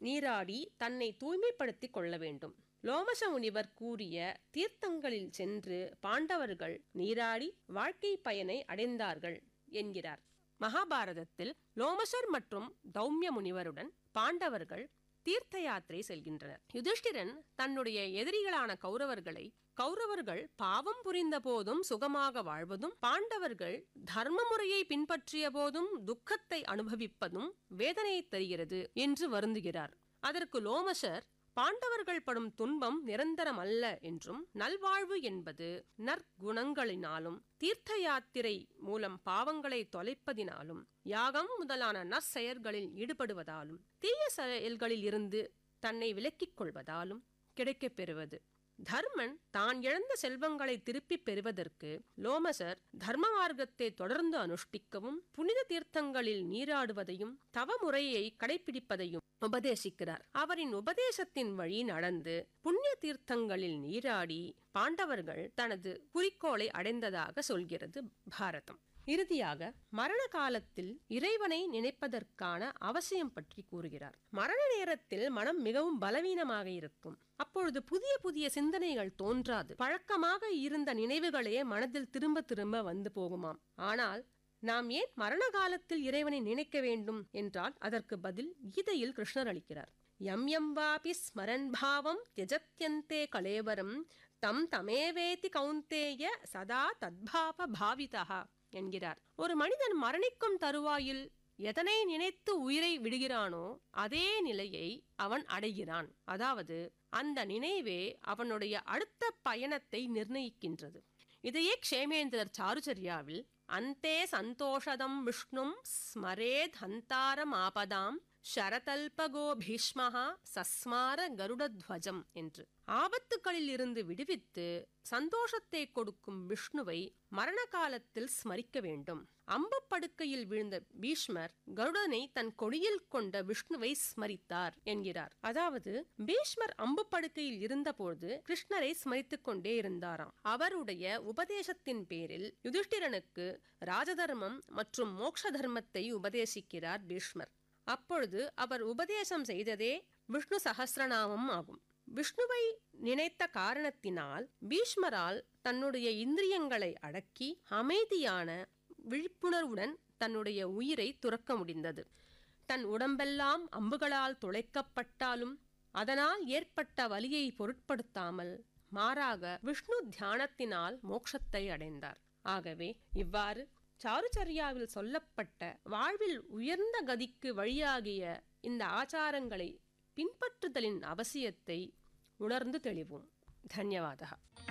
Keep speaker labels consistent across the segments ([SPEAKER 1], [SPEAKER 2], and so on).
[SPEAKER 1] நீராடி தன்னை தூய்மைப்படுத்திக் கொள்ள வேண்டும் லோமச முனிவர் கூறிய தீர்த்தங்களில் சென்று பாண்டவர்கள் நீராடி வாழ்க்கை பயனை அடைந்தார்கள் என்கிறார் மகாபாரதத்தில் லோமசர் மற்றும் தௌமிய முனிவருடன் பாண்டவர்கள் தீர்த்த யாத்திரை செல்கின்றனர் யுதிஷ்டிரன் தன்னுடைய எதிரிகளான கௌரவர்களை கௌரவர்கள் பாவம் புரிந்த போதும் சுகமாக வாழ்வதும் பாண்டவர்கள் தர்ம முறையை பின்பற்றிய போதும் துக்கத்தை அனுபவிப்பதும் வேதனையை தருகிறது என்று வருந்துகிறார் அதற்கு லோமசர் பாண்டவர்கள் படும் துன்பம் நிரந்தரம் அல்ல என்றும் நல்வாழ்வு என்பது நற்குணங்களினாலும் தீர்த்த யாத்திரை மூலம் பாவங்களை தொலைப்பதினாலும் யாகம் முதலான நற்செயல்களில் ஈடுபடுவதாலும் தீய செயல்களில் இருந்து தன்னை விலக்கிக் கொள்வதாலும் கிடைக்கப் பெறுவது தர்மன் தான் இழந்த செல்வங்களை திருப்பிப் பெறுவதற்கு லோமசர் தர்ம மார்க்கத்தை தொடர்ந்து அனுஷ்டிக்கவும் புனித தீர்த்தங்களில் நீராடுவதையும் தவ முறையை கடைபிடிப்பதையும் உபதேசிக்கிறார் அவரின் உபதேசத்தின் வழி நடந்து புண்ணிய தீர்த்தங்களில் நீராடி பாண்டவர்கள் தனது குறிக்கோளை அடைந்ததாக சொல்கிறது பாரதம் இறுதியாக மரண காலத்தில் இறைவனை நினைப்பதற்கான அவசியம் பற்றி கூறுகிறார் மரண நேரத்தில் மனம் மிகவும் பலவீனமாக இருக்கும் அப்பொழுது புதிய புதிய சிந்தனைகள் தோன்றாது பழக்கமாக இருந்த நினைவுகளே மனதில் திரும்ப திரும்ப வந்து போகுமாம் ஆனால் நாம் ஏன் மரண காலத்தில் இறைவனை நினைக்க வேண்டும் என்றால் அதற்கு பதில் கீதையில் கிருஷ்ணர் அளிக்கிறார் யம் யம் வாபி ஸ்மரன் பாவம் தியஜத்யந்தே கலேவரம் தம் தமேவேதி கௌந்தேய சதா தத்பாவ பாவிதா என்கிறார் ஒரு மனிதன் மரணிக்கும் தருவாயில் எதனை நினைத்து உயிரை விடுகிறானோ அதே நிலையை அவன் அடைகிறான் அதாவது அந்த நினைவே அவனுடைய அடுத்த பயணத்தை நிர்ணயிக்கின்றது இதையே க்ஷேமேந்திரர் சாருச்சரியாவில் அந்தே சந்தோஷதம் விஷ்ணும் ஸ்மரேத் ஹந்தாரம் ஆபதாம் ஷரதல்பகோ பீஷ்மஹா சஸ்மார கருடத்வஜம் என்று ஆபத்துகளில் இருந்து விடுவித்து சந்தோஷத்தை கொடுக்கும் விஷ்ணுவை மரண காலத்தில் ஸ்மரிக்க வேண்டும் அம்பு படுக்கையில் விழுந்த பீஷ்மர் கருடனை தன் கொடியில் கொண்ட விஷ்ணுவை ஸ்மரித்தார் என்கிறார் அதாவது பீஷ்மர் அம்பு படுக்கையில் இருந்தபோது கிருஷ்ணரை ஸ்மரித்துக் கொண்டே இருந்தாராம் அவருடைய உபதேசத்தின் பேரில் யுதிஷ்டிரனுக்கு ராஜதர்மம் மற்றும் மோக்ஷ தர்மத்தை உபதேசிக்கிறார் பீஷ்மர் அப்பொழுது அவர் உபதேசம் செய்ததே விஷ்ணு சகசிரநாமம் ஆகும் விஷ்ணுவை நினைத்த காரணத்தினால் பீஷ்மரால் தன்னுடைய இந்திரியங்களை அடக்கி அமைதியான விழிப்புணர்வுடன் தன்னுடைய உயிரை துறக்க முடிந்தது தன் உடம்பெல்லாம் அம்புகளால் துளைக்கப்பட்டாலும் அதனால் ஏற்பட்ட வலியை பொருட்படுத்தாமல் மாறாக விஷ்ணு தியானத்தினால் மோட்சத்தை அடைந்தார் ஆகவே இவ்வாறு சாருச்சரியாவில் சொல்லப்பட்ட வாழ்வில் உயர்ந்த கதிக்கு வழியாகிய இந்த ஆச்சாரங்களை பின்பற்றுதலின் அவசியத்தை உணர்ந்து தெளிவோம் தன்யவாதா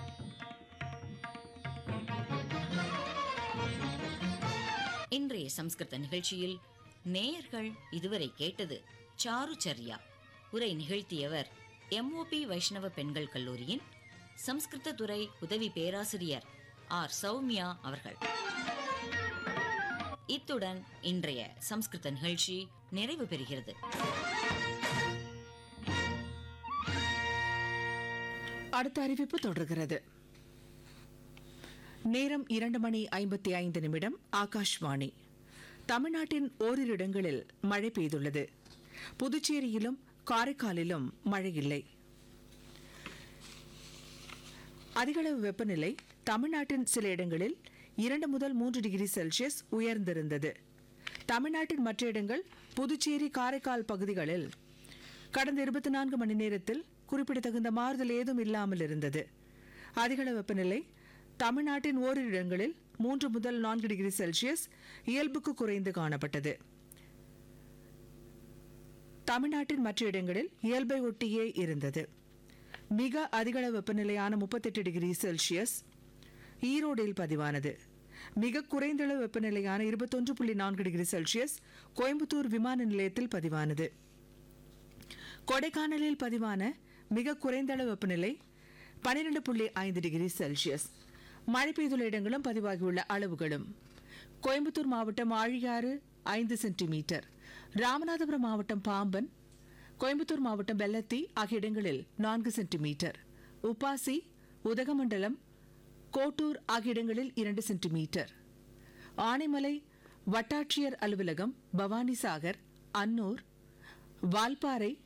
[SPEAKER 2] இன்றைய சம்ஸ்கிருத நிகழ்ச்சியில் நேயர்கள் இதுவரை கேட்டது சாருச்சர்யா உரை நிகழ்த்தியவர் எம்ஓபி வைஷ்ணவ பெண்கள் கல்லூரியின் சம்ஸ்கிருத துறை உதவி பேராசிரியர் ஆர் சௌமியா அவர்கள் இத்துடன் இன்றைய சம்ஸ்கிருத நிகழ்ச்சி நிறைவு பெறுகிறது
[SPEAKER 3] அடுத்த அறிவிப்பு தொடர்கிறது நேரம் இரண்டு மணி ஐம்பத்தி ஐந்து நிமிடம் ஆகாஷ்வாணி தமிழ்நாட்டின் ஓரிரு இடங்களில் மழை பெய்துள்ளது புதுச்சேரியிலும் காரைக்காலிலும் மழை இல்லை அதிகளவு வெப்பநிலை தமிழ்நாட்டின் சில இடங்களில் இரண்டு முதல் மூன்று டிகிரி செல்சியஸ் உயர்ந்திருந்தது தமிழ்நாட்டின் மற்ற இடங்கள் புதுச்சேரி காரைக்கால் பகுதிகளில் கடந்த இருபத்தி நான்கு மணி நேரத்தில் குறிப்பிடத்தகுந்த மாறுதல் ஏதும் இல்லாமல் இருந்தது அதிகளவு வெப்பநிலை தமிழ்நாட்டின் ஓரிரு இடங்களில் மூன்று முதல் நான்கு டிகிரி செல்சியஸ் இயல்புக்கு குறைந்து காணப்பட்டது தமிழ்நாட்டின் மற்ற இடங்களில் இயல்பை ஒட்டியே இருந்தது மிக அதிகளவு வெப்பநிலையான முப்பத்தெட்டு டிகிரி செல்சியஸ் ஈரோடில் பதிவானது மிக குறைந்தளவு வெப்பநிலையான இருபத்தொன்று புள்ளி நான்கு டிகிரி செல்சியஸ் கோயம்புத்தூர் விமான நிலையத்தில் பதிவானது கொடைக்கானலில் பதிவான மிக குறைந்தளவு வெப்பநிலை பன்னிரண்டு புள்ளி ஐந்து டிகிரி செல்சியஸ் மழை பெய்துள்ள இடங்களும் பதிவாகியுள்ள அளவுகளும் கோயம்புத்தூர் மாவட்டம் ஆழியாறு ஐந்து சென்டிமீட்டர் ராமநாதபுரம் மாவட்டம் பாம்பன் கோயம்புத்தூர் மாவட்டம் வெள்ளத்தி ஆகிய இடங்களில் நான்கு சென்டிமீட்டர் உப்பாசி உதகமண்டலம் கோட்டூர் ஆகிய இடங்களில் இரண்டு சென்டிமீட்டர் ஆனைமலை வட்டாட்சியர் அலுவலகம் பவானிசாகர் அன்னூர் வால்பாறை